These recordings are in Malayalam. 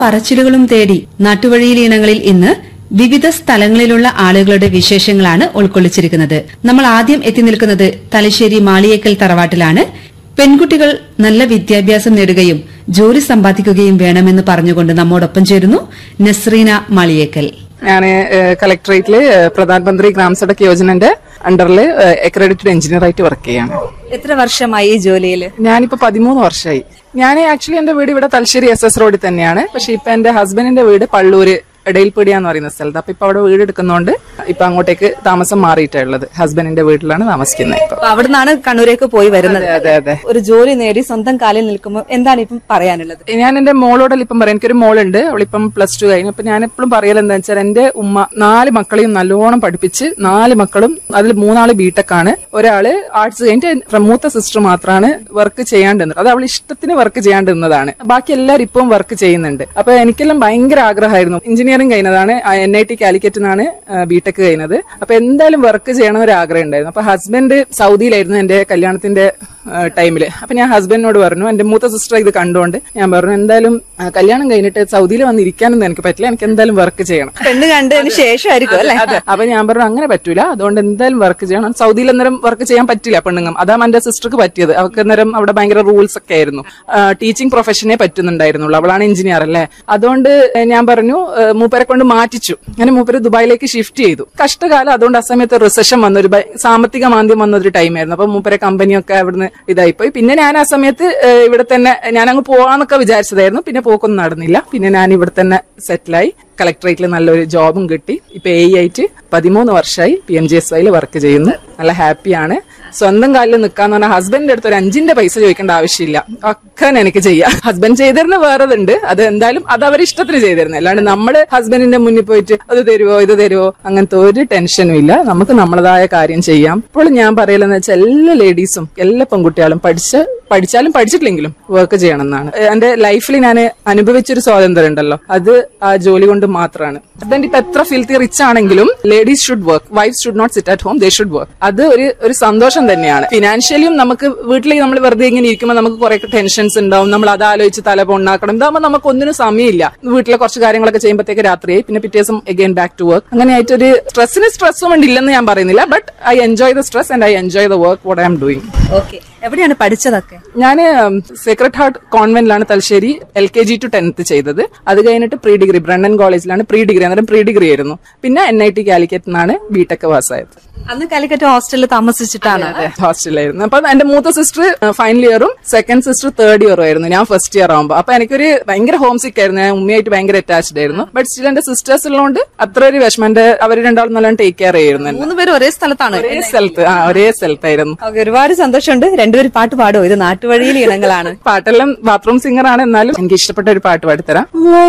പറച്ചിലുകളും തേടി നാട്ടുവഴിയിൽ ഇനങ്ങളിൽ ഇന്ന് വിവിധ സ്ഥലങ്ങളിലുള്ള ആളുകളുടെ വിശേഷങ്ങളാണ് ഉൾക്കൊള്ളിച്ചിരിക്കുന്നത് നമ്മൾ ആദ്യം എത്തി നിൽക്കുന്നത് തലശ്ശേരി മാളിയേക്കൽ തറവാട്ടിലാണ് പെൺകുട്ടികൾ നല്ല വിദ്യാഭ്യാസം നേടുകയും ജോലി സമ്പാദിക്കുകയും വേണമെന്ന് പറഞ്ഞുകൊണ്ട് നമ്മോടൊപ്പം ചേരുന്നു നസ്രീന മാളിയേക്കൽ ഞാൻ കളക്ടറേറ്റില് പ്രധാനമന്ത്രി ഗ്രാം സഡക് യോജനന്റെ അണ്ടറിൽ അക്രഡിറ്റഡ് എഞ്ചിനീയർ ആയിട്ട് വർക്ക് ചെയ്യാണ് എത്ര വർഷമായി ഈ ജോലിയിൽ ഞാനിപ്പോ പതിമൂന്ന് വർഷമായി ഞാൻ ആക്ച്വലി എന്റെ വീട് ഇവിടെ തലശ്ശേരി എസ് എസ് റോഡിൽ തന്നെയാണ് പക്ഷെ ഇപ്പൊ എന്റെ ഹസ്ബൻഡിന്റെ വീട് പള്ളൂര് ഇടയിൽപ്പീടിയ എന്ന് പറയുന്ന സ്ഥലത്ത് അപ്പൊ ഇപ്പൊ അവിടെ വീട് എടുക്കുന്നോണ്ട് ഇപ്പൊ അങ്ങോട്ടേക്ക് താമസം മാറിയിട്ടുള്ളത് ഹസ്ബൻഡിന്റെ വീട്ടിലാണ് താമസിക്കുന്നത് ഇപ്പൊ അപ്പൊ അവിടുന്നാണ് കണ്ണൂരേക്ക് പോയി വരുന്നത് അതെ അതെ ഒരു ജോലി നേടി സ്വന്തം കാലിൽ നിൽക്കുമ്പോൾ എന്താണ് ഇപ്പം പറയാനുള്ളത് ഞാൻ എന്റെ മോളോടല്ല ഇപ്പം പറയാം എനിക്കൊരു മോളുണ്ട് അവളിപ്പം പ്ലസ് ടു കഴിഞ്ഞു അപ്പൊ ഞാൻ എപ്പോഴും പറയൽ എന്താ വെച്ചാൽ എന്റെ ഉമ്മ നാല് മക്കളെയും നല്ലോണം പഠിപ്പിച്ച് നാല് മക്കളും അതിൽ മൂന്നാള് ബിടെക് ഒരാള് ആർട്സ് കഴിഞ്ഞിട്ട് എന്റെ മൂത്ത സിസ്റ്റർ മാത്രമാണ് വർക്ക് ചെയ്യാണ്ടിരുന്നത് അത് അവൾ ഇഷ്ടത്തിന് വർക്ക് ചെയ്യാണ്ടിരുന്നതാണ് ബാക്കി എല്ലാവരും ഇപ്പം വർക്ക് ചെയ്യുന്നുണ്ട് അപ്പൊ എനിക്കെല്ലാം ഭയങ്കര ആഗ്രഹമായിരുന്നു എഞ്ചിനീയറിംഗ് കഴിഞ്ഞതാണ് എൻ ഐ ടി കാലിക്കറ്റ് നിന്നാണ് ബിടെക് കഴിഞ്ഞത് അപ്പൊ എന്തായാലും വർക്ക് ചെയ്യണം ഒരു ആഗ്രഹം ഉണ്ടായിരുന്നു അപ്പൊ ഹസ്ബൻഡ് സൗദിയിലായിരുന്നു എന്റെ കല്യാണത്തിന്റെ ടൈമില് അപ്പൊ ഞാൻ ഹസ്ബൻഡിനോട് പറഞ്ഞു എന്റെ മൂത്ത സിസ്റ്റർ ഇത് കണ്ടുകൊണ്ട് ഞാൻ പറഞ്ഞു എന്തായാലും ആ, കല്യാണം കഴിഞ്ഞിട്ട് സൗദിയിൽ വന്ന് ഇരിക്കാനൊന്നും എനിക്ക് പറ്റില്ല എനിക്ക് എന്തായാലും വർക്ക് ചെയ്യണം പെണ്ണ് കണ്ടതിന് ശേഷമായിരിക്കും അല്ലെ അതെ അപ്പൊ ഞാൻ പറഞ്ഞു അങ്ങനെ പറ്റൂല അതുകൊണ്ട് എന്തായാലും വർക്ക് ചെയ്യണം സൗദിയിൽ അന്നേരം വർക്ക് ചെയ്യാൻ പറ്റില്ല പെണ്ണുങ്ങം അതാ എന്റെ സിസ്റ്റർക്ക് പറ്റിയത് അവർക്ക് അന്നേരം അവിടെ ഭയങ്കര റൂൾസ് ഒക്കെ ആയിരുന്നു ടീച്ചിങ് പ്രൊഫഷനെ പറ്റുന്നുണ്ടായിരുന്നുള്ളൂ അവളാണ് എഞ്ചിനീയർ അല്ലേ അതുകൊണ്ട് ഞാൻ പറഞ്ഞു ആ, മൂപ്പരെ കൊണ്ട് മാറ്റിച്ചു അങ്ങനെ മൂപ്പര് ദുബായിലേക്ക് ഷിഫ്റ്റ് ചെയ്തു കഷ്ടകാലം അതുകൊണ്ട് ആ സമയത്ത് റിസഷൻ വന്നൊരു ഭയ- സാമ്പത്തിക മാന്ദ്യം വന്നൊരു ടൈമായിരുന്നു അപ്പൊ മൂപ്പരെ കമ്പനിയൊക്കെ അവിടുന്ന് ഇതായിപ്പോയി പിന്നെ ഞാൻ ആ സമയത്ത് ആ, ഇവിടെ തന്നെ ഞാൻ അങ്ങ് പോവാന്നൊക്കെ വിചാരിച്ചതായിരുന്നു പിന്നെ പോക്കൊന്നും നടന്നില്ല പിന്നെ ഞാൻ ഇവിടെ തന്നെ സെറ്റിലായി കളക്ടറേറ്റിൽ നല്ലൊരു ജോബും കിട്ടി ഇപ്പൊ എ ആയിട്ട് പതിമൂന്ന് വർഷമായി പി എം ജി എസ് വൈയിൽ വർക്ക് ചെയ്യുന്നു നല്ല ഹാപ്പിയാണ് സ്വന്തം കാലിൽ നിൽക്കാന്ന് പറഞ്ഞാൽ ഹസ്ബൻഡിന്റെ അടുത്ത് ഒരു അഞ്ചിന്റെ പൈസ ചോദിക്കേണ്ട ആവശ്യമില്ല ഒക്കെ എനിക്ക് ചെയ്യാം ഹസ്ബൻഡ് ചെയ്തിരുന്ന വേറെതുണ്ട് അത് എന്തായാലും അത് അവർ ഇഷ്ടത്തിന് ചെയ്തിരുന്നു അല്ലാണ്ട് നമ്മള് ഹസ്ബൻഡിന്റെ മുന്നിൽ പോയിട്ട് അത് തരുവോ ഇത് തരുവോ അങ്ങനത്തെ ഒരു ടെൻഷനും ഇല്ല നമുക്ക് നമ്മളതായ കാര്യം ചെയ്യാം ഇപ്പോൾ ഞാൻ പറയലെന്ന് വെച്ചാൽ എല്ലാ ലേഡീസും എല്ലാ പെൺകുട്ടികളും പഠിച്ച് പഠിച്ചാലും പഠിച്ചിട്ടില്ലെങ്കിലും വർക്ക് ചെയ്യണം എന്നാണ് എന്റെ ലൈഫിൽ ഞാൻ അനുഭവിച്ചൊരു സ്വാതന്ത്ര്യം ഉണ്ടല്ലോ അത് ആ ജോലി കൊണ്ട് മാത്രമാണ് ഹസ്ബൻഡ് ഇപ്പൊ എത്ര ഫിൽത്തി റിച്ച് ആണെങ്കിലും ladies should work wife should not sit at home they should work അത് ഒരു ഒരു സന്തോഷം തന്നെയാണ് ഫിനാൻഷ്യലിയും നമുക്ക് വീട്ടിലേക്ക് നമ്മൾ വെറുതെ ഇങ്ങനെ ഇരിക്കുമ്പോൾ നമുക്ക് കുറെ ടെൻഷൻസ് ഉണ്ടാവും നമ്മൾ അത് ആലോചിച്ച് തല പൊണ്ണാക്കണം ഇതാകുമ്പോൾ നമുക്ക് ഒന്നിനും സമയമില്ല വീട്ടിലെ കുറച്ച് കാര്യങ്ങളൊക്കെ ചെയ്യുമ്പോഴത്തേക്ക് രാത്രിയായി പിന്നെ പിറ്റേ ദിവസം അഗൈൻ ബാക്ക് ടു വർക്ക് അങ്ങനെ ആയിട്ടൊരു സ്ട്രെസ്സിന് സ്ട്രെസ്സും കൊണ്ട് ഇല്ലെന്ന് ഞാൻ പറയുന്നില്ല but I enjoy the stress and I enjoy the work what I'm doing okay എവിടെയാണ് പഠിച്ചതൊക്കെ ഞാൻ സീക്രട്ട് ഹാർട്ട് കോൺവെന്റിലാണ് Thalassery L K G to tenth ചെയ്തത് അത് കഴിഞ്ഞിട്ട് പ്രീ ഡിഗ്രി ബ്രണ്ണൻ കോളേജിലാണ് പ്രീ ഡിഗ്രി അന്നേരം പ്രീ ഡിഗ്രി ആയിരുന്നു പിന്നെ എൻ ഐ ടി കാലിക്കറ്റ് നിന്നാണ് ബിടെക് പാസ്സായത് അന്ന് കാലിക്കറ്റ് ഹോസ്റ്റലിൽ താമസിച്ചിട്ടാണ് അതെ ഹോസ്റ്റലായിരുന്നു അപ്പൊ എന്റെ മൂത്ത സിസ്റ്റർ ഫൈനൽ ഇയറും സെക്കൻഡ് സിസ്റ്റർ തേർഡ് ഇയറും ആയിരുന്നു ഞാൻ ഫസ്റ്റ് ഇയർ ആകുമ്പോൾ അപ്പൊ എനിക്കൊരു ഭയങ്കര ഹോം സിക്ക് ആയിരുന്നു ഞാൻ ഉമ്മയായിട്ട് ഭയങ്കര അറ്റാച്ച്ഡ് ആയിരുന്നു ബട്ട് സ്റ്റിൽ എന്റെ സിസ്റ്റേഴ്സ് ഉള്ളതുകൊണ്ട് അത്ര ഒരു വിഷമം എന്റെ അവർ രണ്ടാളും നല്ലോണം ടേക്ക് കെയർ ചെയ്യുന്നു എന്നെ. മൂന്ന് പേരും ഒരേ സ്ഥലത്താണ് ഒരേ സ്ഥലത്ത് ആ ഒരേ സ്ഥലത്തായിരുന്നു ഓക്കെ ഒരുപാട് സന്തോഷമുണ്ട് രണ്ടുപേരും പാട്ട് പാടുമോ ഇത് നാട്ടുവഴിയിൽ ഇനങ്ങളാണ് പാട്ടെല്ലാം ബാത്റൂം സിംഗർ ആണ് എന്നാലും എനിക്ക് ഇഷ്ടപ്പെട്ട ഒരു പാട്ട് പാടിത്തരാം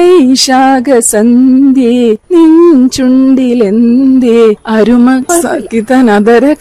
വൈശാഖ സന്ധ്യേ നിൻ ചുണ്ടിലെന്തേ അരുമ സകിതനദര